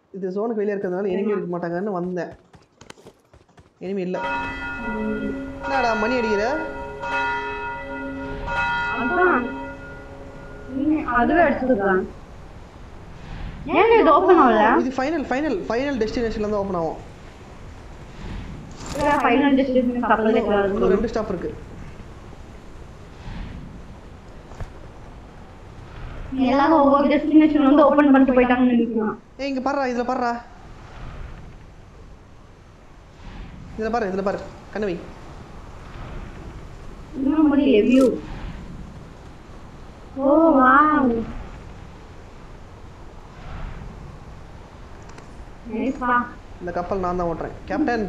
இது ஜோனுக்கு வெளியே இருக்கிறதுனால எனிமி இருக்க மாட்டாங்கன்னு வந்தேன் எனிமி இல்லை என்னடா மணி அடிக்கிற அதான் நீ அதுவே எடுத்துக்கலாம் ஏன் இது ஓப்பன் ஆகல இது ஃபைனல் ஃபைனல் ஃபைனல் டெஸ்டினேஷன்ல தான் ஓப்பன் ஆகும் ஃபைனல் டிஸ்ட்ரிபியூஷன் கப்பலே இன்னும் ரெண்டு ஸ்டாப் இருக்கு எல்லாரும் ஒவ்வொரு டெஸ்டினேஷன் வந்து ஓபன் பண்ணிட்டு போயிட்டாங்கன்னு நினைக்கலாம் ஏய் இங்க பாருடா இதுல பாருடா இதுல பாரு இதுல பாரு கண்ணவி இன்னும் முடியல வியூ ஓ வாவ் நைஸ்பா இந்த கப்பல் நான் தான் ஓட்டுறேன் கேப்டன்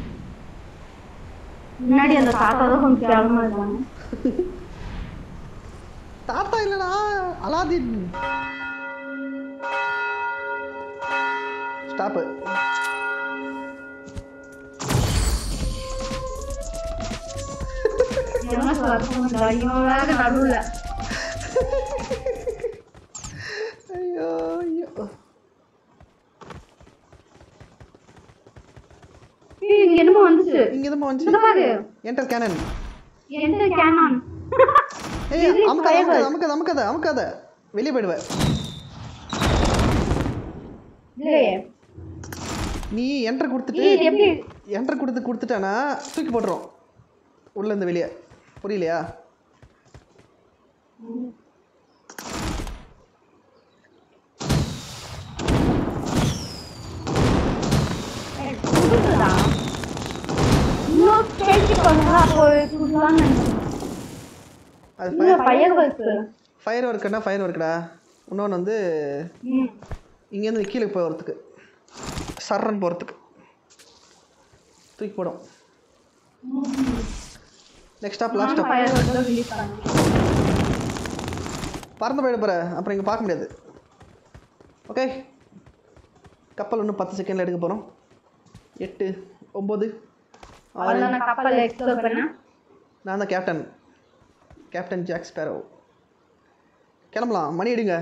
முன்னாடி அந்த தாத்தா தான் கொஞ்சம் கேவலமா இருக்காங்க தாத்தா இல்லடா அலாதீன் ஸ்டாப்பு என்ன சொல்ல இவன் வேற நடுவுல ஐயோ ஐயோ ஏய், இங்க என்னமோ வந்துச்சு இங்க எதுமா இங்க வந்து பாரு என்டர் கேனன் எந்த கேனான் ஏய் Release அமுக்காத fireworks. அமுக்காத அமுக்காத அமுக்காத வெளியே போயிடுவேன் இல்லையே நீ என்டர் கொடுத்துட்டு ஏய், இது எப்படி என்டர் கொடுத்து கொடுத்துட்டானா தூக்கி போட்டுரும் உள்ள இருந்து வெளியே புரியலையா புதுசுதா இன்னும் கேள்வி பண்ணுங்க அப்போ புதுசான்னு நினைச்சேன் அது இல்ல பையன் வயசு ஃபயர் ஒர்க்குன்னா ஃபயர் ஒர்க்குடா இன்னொன்று வந்து ம் இங்கேருந்து கீழே போகிறதுக்கு சர்றன் போகிறதுக்கு தூக்கி போடும் நெக்ஸ்ட் ஸ்டாப் லாஸ்ட் ஸ்டாப் பையன் வந்து ரிலீஸ் பண்ணேன் பறந்து போயிட போகிற அப்புறம் இங்கே பார்க்க முடியாது ஓகே கப்பல் இன்னும் பத்து செகண்டில் எடுக்க போகிறோம் எட்டு ஒம்பது ஆறு அவ்வளோ நான் கப்பல் எக்ஸ்ப்ளோர் பண்ணேன் நான் தான் கேப்டன் கேப்டன் ஜாக் ஸ்பேரோ கிளம்பலாம் மணி எடுங்க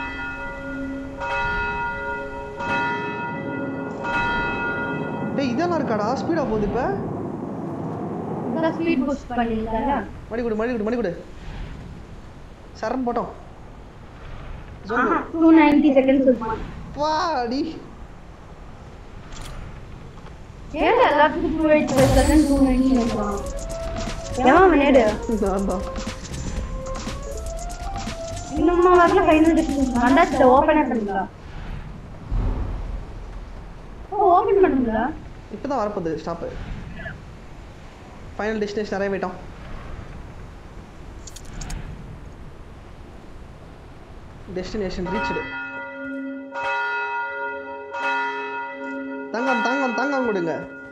டேய் இதெல்லாம் இருக்காடா ஸ்பீடாக போகுது இப்போ இதான் ஸ்பீட் பூஸ்ட் பண்ணியிருந்தால மணி கொடு மணி கொடு மணி கொடு சரண் போட்டோம் ஆஹா டூ நைன்டி செகண்ட்ஸ் இருக்கும் வாடி ஏன் எல்லாத்துக்கும் two eight five second two ninety இருக்கும் எவன் விளையாடு நான் தான் இன்னுமா வரல ஃபைனல் டிஸ்ட்ரிபியூஷன் வந்தாச்சு ஓப்பனே பண்ணுங்க ஓ ஓப்பன் பண்ணுங்க இப்போ தான் வரப்போகுது ஸ்டாப்பு ஃபைனல் டெஸ்டினேஷன் நிறைய போயிட்டோம் டெஸ்டினேஷன் ரீச்டு தங்கம் தங்கம் தங்கம் கொடுங்க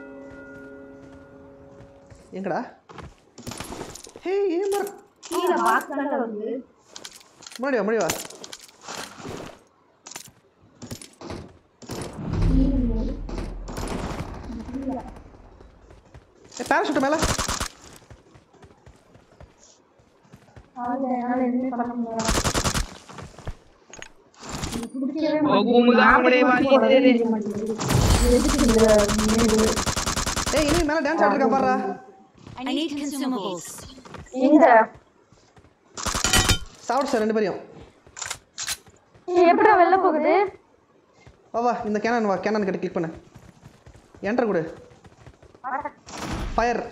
எங்கடா ஹே ஏன் மர கீழே பாக்ஸ் தானே வந்து முன்னாடி வா முன்னாடி வா ஏ பேராஷூட் மேலே அதனால எதுவுமே பண்ண முடியாது ஏய் இனி மேலே டான்ஸ் ஆடிருக்கான் பாருடா I need consumables. எங்க சாப்பிட்டு சார் ரெண்டு பேரையும் எப்படா வெளில போகுது வா வா இந்த கேனன் வா கேனன் கிட்ட கிளிக் பண்ணு என்டர் கொடு ஃபயர்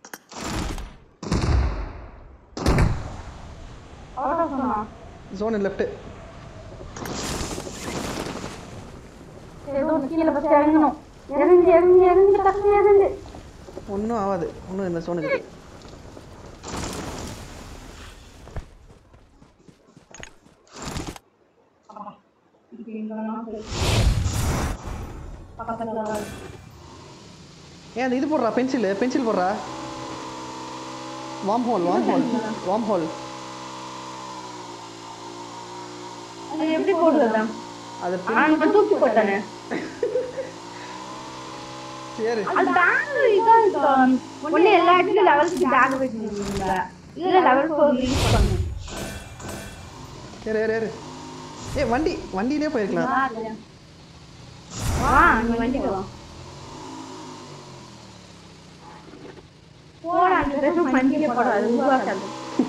அவ்வளோ சொன்னா ஜோன் லெஃப்ட் ஏதோ கீழே பஸ் இறங்கணும் இறங்கி இறங்கி இறங்கி டக்கு இறங்கு ஒன்றும் ஆகாது ஒன்றும் இந்த ஜோனுக்கு பக்கத்துல ஏன் அந்த இது போடுறா பென்சில் பென்சில் போடுறா wormhole wormhole wormhole அது எப்படி போடுறது அது அங்க தூக்கி போட்டானே சரி அது பேக் இதான் இருக்கும் ஒண்ணு எல்லா இடத்துலயும் லெவல்ஸ்க்கு பேக் வச்சிருக்கீங்க இதுல லெவல் ஃபோர் ரிலீஸ் பண்ணு ஏறு ஏறு ஏறு ஏ வண்டி வண்டியிலே போயிருக்கலாம் ஆ, அது. வண்டிக்கு வா போடா அந்த பேசும் வண்டியே போடாது உருவாக்காது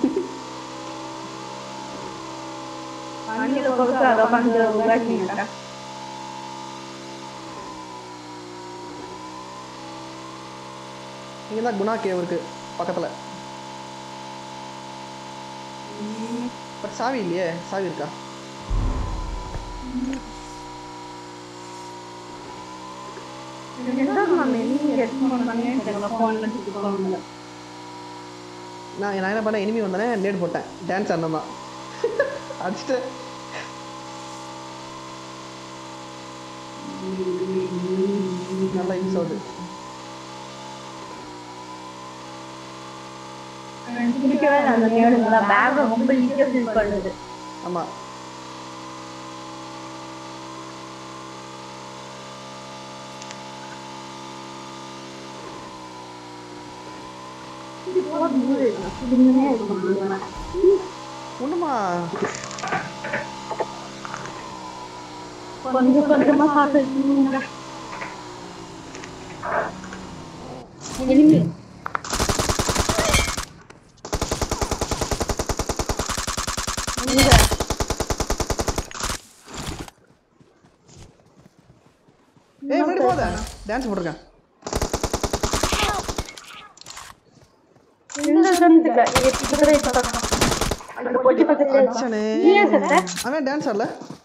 வண்டியில கொடுத்து அதை உட்காந்து உருவாக்கிங்கடா இங்கே தான் குணா கேவ் இருக்குது பக்கத்தில் பட் சாவி இல்லையே சாவி இருக்கா நான் நான் என்ன பண்ணேன் இனிமே வந்தானே நேட் போட்டேன் டான்ஸ் ஆடினேன் தான் அடிச்சுட்டு நல்லா யூஸ் ஆகுது ரொம்ப ஈஸியா ஃபீல் பண்ணுது ஆமாம் ஒன்றுமா கொஞ்சம் கொஞ்சமா சாப்பிட்டு எனிமி ஏய் முன்னாடி போத டான்ஸ் போட்டிருக்கேன் இந்த சந்துக்கு எட்டு இப்ப பக்கம் அந்த பொட்டி பக்கத்துல அடிச்சானே நீ ஏன் செத்த அவன் டான்ஸ் ஆடல